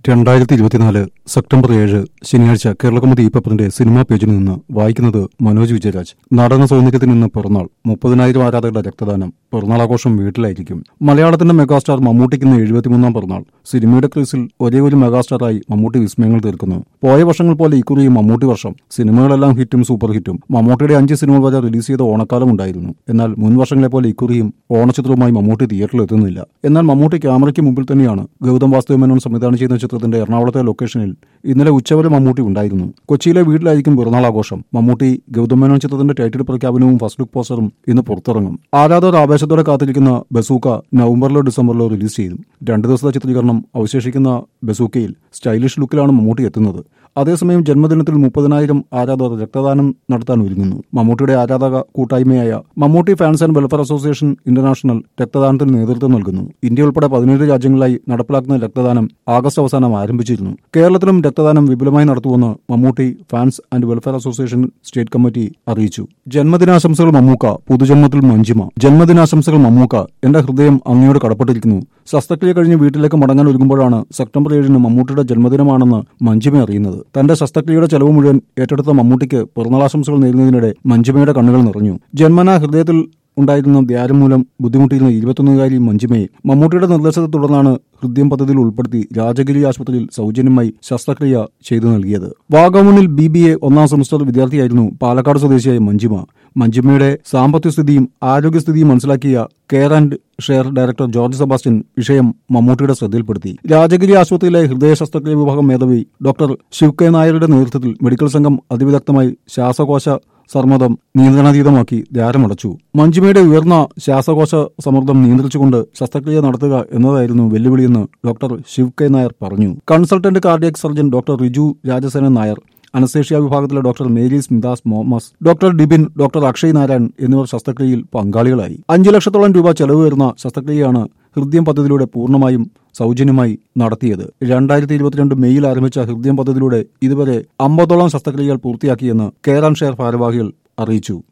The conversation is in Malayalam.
രണ്ടായിരത്തി ഇരുപത്തിനാല് സെപ്റ്റംബർ ഏഴ് ശനിയാഴ്ച കേരളകൗമുദി ഈ പേപ്പറിന്റെ സിനിമാ പേജിൽ നിന്ന് വായിക്കുന്നത് മനോജ് വിജയരാജ് നടന സൗന്ദര്യത്തിൽ നിന്ന് പിറന്നാൾ മുപ്പതിനായിരം ആരാധകരുടെ രക്തദാനം പിറന്നാളാഘോഷം വീട്ടിലായിരിക്കും മലയാളത്തിന്റെ മെഗാസ്റ്റാർ മമ്മൂട്ടിക്ക് ഇന്ന് എഴുപത്തിമൂന്നാം പിറന്നാൾ സിനിമയുടെ ക്രീസിൽ ഒരേ ഒരു മെഗാസ്റ്റാറായി മമ്മൂട്ടി വിസ്മയങ്ങൾ തീർക്കുന്നു പോയ വർഷങ്ങൾ പോലെ ഇക്കുറിയും മമ്മൂട്ടി വർഷം സിനിമകളെല്ലാം ഹിറ്റും സൂപ്പർ ഹിറ്റും മമ്മൂട്ടിയുടെ അഞ്ച് സിനിമകൾ വരെ റിലീസ് ചെയ്ത ഓണക്കാലം ഉണ്ടായിരുന്നു എന്നാൽ മുൻ വർഷങ്ങളെ പോലെ ഇക്കുറിയും ഓണചിത്രവുമായി മമ്മൂട്ടി തിയേറ്ററിൽ എത്തുന്നില്ല എന്നാൽ മമ്മൂട്ടി ക്യാമറയ്ക്ക് മുമ്പിൽ തന്നെയാണ് ഗൗതം വാസുദേവ മേനോൻ സംവിധാനം ചെയ്യുന്ന ചിത്രത്തിന്റെ എറണാകുളത്തെ ലൊക്കേഷനിൽ ഇന്നലെ ഉച്ചവരെ മമ്മൂട്ടി ഉണ്ടായിരുന്നു കൊച്ചിയിലെ വീട്ടിലായിരിക്കും പിറന്നാൾ ആഘോഷം മമ്മൂട്ടി ഗൗതം മേനോൻ ചിത്രത്തിന്റെ ടൈറ്റിൽ പ്രഖ്യാപനവും ഫസ്റ്റ് ലുക്ക് പോസ്റ്ററും ഇന്ന് പുറത്തിറങ്ങും ആരാധകർ ആവേശത്തോടെ കാത്തിരിക്കുന്ന ബസൂക്ക നവംബറിലോ ഡിസംബറിലോ റിലീസ് ചെയ്യും രണ്ടു ദിവസത്തെ ചിത്രീകരണം അവശേഷിക്കുന്ന ബസൂക്കയിൽ സ്റ്റൈലിഷ് ലുക്കിലാണ് മമ്മൂട്ടി എത്തുന്നത് അതേസമയം ജന്മദിനത്തിൽ മുപ്പതിനായിരം ആരാധകർ രക്തദാനം നടത്താൻ ഒരുങ്ങുന്നു മമ്മൂട്ടിയുടെ ആരാധക കൂട്ടായ്മയായ Mammootty fans and welfare association international രക്തദാനത്തിന് നേതൃത്വം നൽകുന്നു ഇന്ത്യ ഉൾപ്പെടെ പതിനേഴ് രാജ്യങ്ങളിലായി നടപ്പിലാക്കുന്ന രക്തദാനം ആഗസ്റ്റ് അവസാനം ആരംഭിച്ചിരുന്നു കേരളത്തിലും രക്തദാനം വിപുലമായി നടത്തുമെന്ന് Mammootty fans and welfare association state committee അറിയിച്ചു ജന്മദിനാശംസകൾ മമ്മൂക്ക പുതുജന്മത്തിൽ മഞ്ജിമ ജന്മദിനാശംസകൾ മമ്മൂക്ക എന്റെ ഹൃദയം അങ്ങയോട് കടപ്പെട്ടിരിക്കുന്നു ശസ്ത്രക്രിയ കഴിഞ്ഞ് വീട്ടിലേക്ക് മടങ്ങാൻ ഒരുങ്ങുമ്പോഴാണ് സെപ്റ്റംബർ ഏഴിന് മമ്മൂട്ടിയുടെ ജന്മദിനമാണെന്ന് മഞ്ജിമ അറിയുന്നത് തന്റെ ശസ്ത്രക്രിയയുടെ ചെലവ് മുഴുവൻ ഏറ്റെടുത്ത മമ്മൂട്ടിക്ക് പിറന്നാളാശംസകൾ നേരുന്നതിനിടെ മഞ്ജിമയുടെ കണ്ണുകൾ നിറഞ്ഞു ജന്മനാ ഹൃദയത്തിൽ ഉണ്ടായിരുന്ന ധ്യാനം മൂലം ബുദ്ധിമുട്ടിയിരുന്ന ഇരുപത്തൊന്നുകാരി മഞ്ജിമയെ മമ്മൂട്ടിയുടെ നിർദ്ദേശത്തെ തുടർന്നാണ് ഹൃദയം പദ്ധതിയിൽ ഉൾപ്പെടുത്തി രാജഗിരി ആശുപത്രിയിൽ സൗജന്യമായി ശസ്ത്രക്രിയ ചെയ്തു നൽകിയത് വാഗമണിൽ ബി ബി എ ഒന്നാം സെമസ്റ്റർ വിദ്യാർത്ഥിയായിരുന്നു പാലക്കാട് സ്വദേശിയായ മഞ്ജിമ മഞ്ജിമയുടെ സാമ്പത്തിക സ്ഥിതിയും ആരോഗ്യസ്ഥിതിയും മനസ്സിലാക്കിയ care and share director George Sebastian വിഷയം മമ്മൂട്ടിയുടെ ശ്രദ്ധയിൽപ്പെടുത്തി രാജഗിരി ആശുപത്രിയിലെ ഹൃദയ ശസ്ത്രക്രിയ വിഭാഗം മേധാവി ഡോക്ടർ ശിവ് കെ നായരുടെ നേതൃത്വത്തിൽ മെഡിക്കൽ സംഘം അതിവിദഗ്ധമായി ശ്വാസകോശ സമ്മർദ്ദം നിയന്ത്രണാതീതമാക്കി ധ്യാനമടച്ചു മഞ്ജുമയുടെ ഉയർന്ന ശ്വാസകോശ സമ്മർദ്ദം നിയന്ത്രിച്ചുകൊണ്ട് ശസ്ത്രക്രിയ നടത്തുക എന്നതായിരുന്നു വെല്ലുവിളിയെന്ന് ഡോക്ടർ ശിവ് കെ നായർ പറഞ്ഞു consultant cardiac surgeon doctor Riju Rajasenan Nair anaesthesia വിഭാഗത്തിലെ ഡോക്ടർ മേരി സ്മിതാസ് മോമസ് ഡോക്ടർ ഡിബിൻ ഡോക്ടർ അക്ഷയ് നാരായൺ എന്നിവർ ശസ്ത്രക്രിയയിൽ പങ്കാളികളായി അഞ്ചു ലക്ഷത്തോളം രൂപ ചെലവ് വരുന്ന ശസ്ത്രക്രിയയാണ് ഹൃദയം പദ്ധതിയിലൂടെ പൂർണ്ണമായും സൗജന്യമായി നടത്തിയത് രണ്ടായിരത്തി ഇരുപത്തിരണ്ട് മെയ്യിൽ ആരംഭിച്ച ഹൃദയം പദ്ധതിയിലൂടെ ഇതുവരെ അമ്പതോളം ശസ്ത്രക്രിയകൾ പൂർത്തിയാക്കിയെന്ന് കെയർ ആൻഡ് ഷെയർ ഭാരവാഹികൾ അറിയിച്ചു